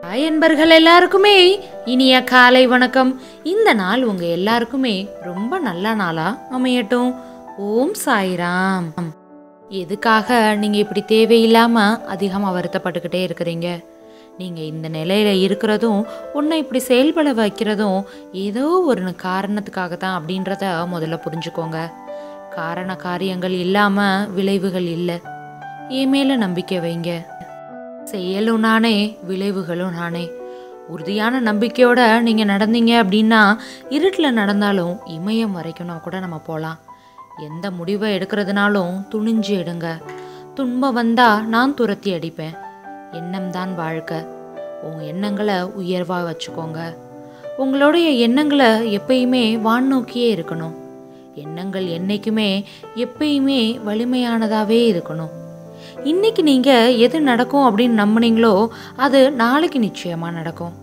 hi அன்பர்கள் எல்லாருக்குமே இனிய காலை வணக்கம் இந்த நாள் உங்க எல்லாருக்குமே ரொம்ப நல்ல நாளா அமையட்டும் ஓம் சாய்ராம் எதுக்காக நீங்க இப்படி தேவையில்லாம அதிகமா வருத்தப்பட்டுக்கிட்டே இருக்கிறீங்க நீங்க இந்த நிலையில இருக்கிறதும் உன்னை இப்படி செயல்பட வைக்கிறதும் ஏதோ ஒரு காரணத்துக்காக தான் அப்படின்றத முதல்ல புரிஞ்சுக்கோங்க காரண காரியங்கள் இல்லாம விளைவுகள் இல்லை என் மேல நம்பிக்கை வைங்க செயலும் நானே விளைவுகளும் நானே உறுதியான நம்பிக்கையோட நீங்கள் நடந்தீங்க அப்படின்னா இருட்டில் நடந்தாலும் இமயம் வரைக்கும்னா கூட நம்ம போகலாம் எந்த முடிவை எடுக்கிறதுனாலும் துணிஞ்சு எடுங்க துன்பம் வந்தா நான் துரத்தி அடிப்பேன் எண்ணம் தான் வாழ்க்கை உங்கள் எண்ணங்களை உயர்வாக வச்சுக்கோங்க உங்களுடைய எண்ணங்களை எப்பயுமே வான் நோக்கியே இருக்கணும் எண்ணங்கள் என்னைக்குமே எப்பயுமே வலிமையானதாகவே இருக்கணும் இன்னைக்கு நீங்க எது நடக்கும் அப்படின்னு நம்புனீங்களோ அது நாளைக்கு நிச்சயமா நடக்கும்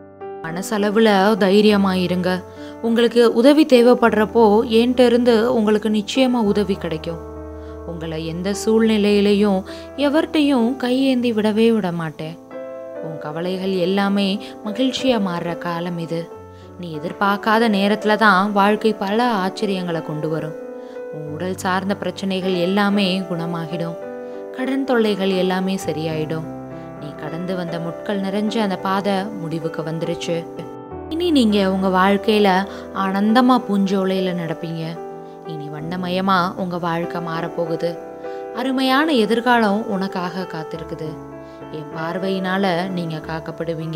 மனசளவுல தைரியமா இருங்க உங்களுக்கு உதவி தேவைப்படுறப்போ என்கிட்ட இருந்து உங்களுக்கு நிச்சயமா உதவி கிடைக்கும் உங்களை எந்த சூழ்நிலையிலையும் எவர்கிட்டையும் கையேந்தி விடவே விட மாட்டேன் உன் கவலைகள் எல்லாமே மகிழ்ச்சியா மாறுற காலம் இது நீ எதிர்பார்க்காத நேரத்துல தான் வாழ்க்கை பல ஆச்சரியங்களை கொண்டு வரும் உன் உடல் சார்ந்த பிரச்சனைகள் எல்லாமே குணமாகிடும் கடன் தொல்லைகள் எல்லாமே சரியாயிடும் நீ கடந்து வந்த முட்கள் நிறைஞ்ச அந்த பாதை முடிவுக்கு வந்துருச்சு இனி நீங்க உங்க வாழ்க்கையில ஆனந்தமா பூஞ்சோலையில நடப்பீங்க இனி வண்ணமயமா உங்க வாழ்க்கை மாறப்போகுது அருமையான எதிர்காலம் உனக்காக காத்திருக்குது என் பார்வையினால நீங்க காக்கப்படுவீங்க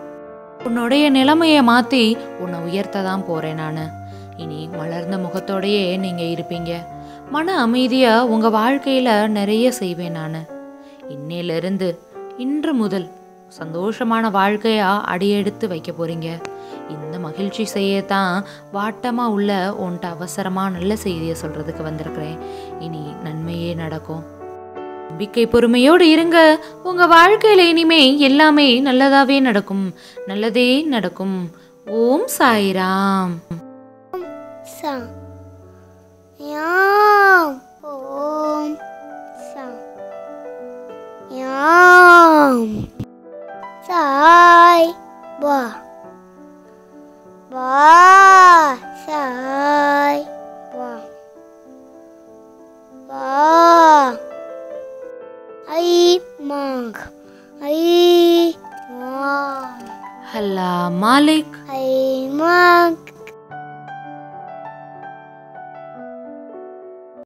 உன்னுடைய நிலைமையை மாத்தி உன்னை உயர்த்த தான் போறேன் நான் இனி மலர்ந்த முகத்தோடையே நீங்க இருப்பீங்க மன அமைதியை உங்கள் வாழ்க்கையில் நிறைய செய்வேன் நான் இன்னையிலிருந்து இன்று முதல் சந்தோஷமான வாழ்க்கையாக அடியெடுத்து வைக்க போகிறீங்க இந்த மகிழ்ச்சி செய்யத்தான் வாட்டமாக உள்ள உன்ட்ட அவசரமாக நல்ல செய்தியை சொல்கிறதுக்கு வந்திருக்கிறேன் இனி நன்மையே நடக்கும் நம்பிக்கை பொறுமையோடு இருங்க உங்க வாழ்க்கையில இனிமே எல்லாமே நல்லதாவே நடக்கும் நல்லதே நடக்கும் ஓம் சாய்ராம் சா யாம் ஓம் சா யாம் சாய் பா பா சாய் பா பா ஐ மாங் ஐ மாங் ஹல்லா மாலிக் ஐ மாங்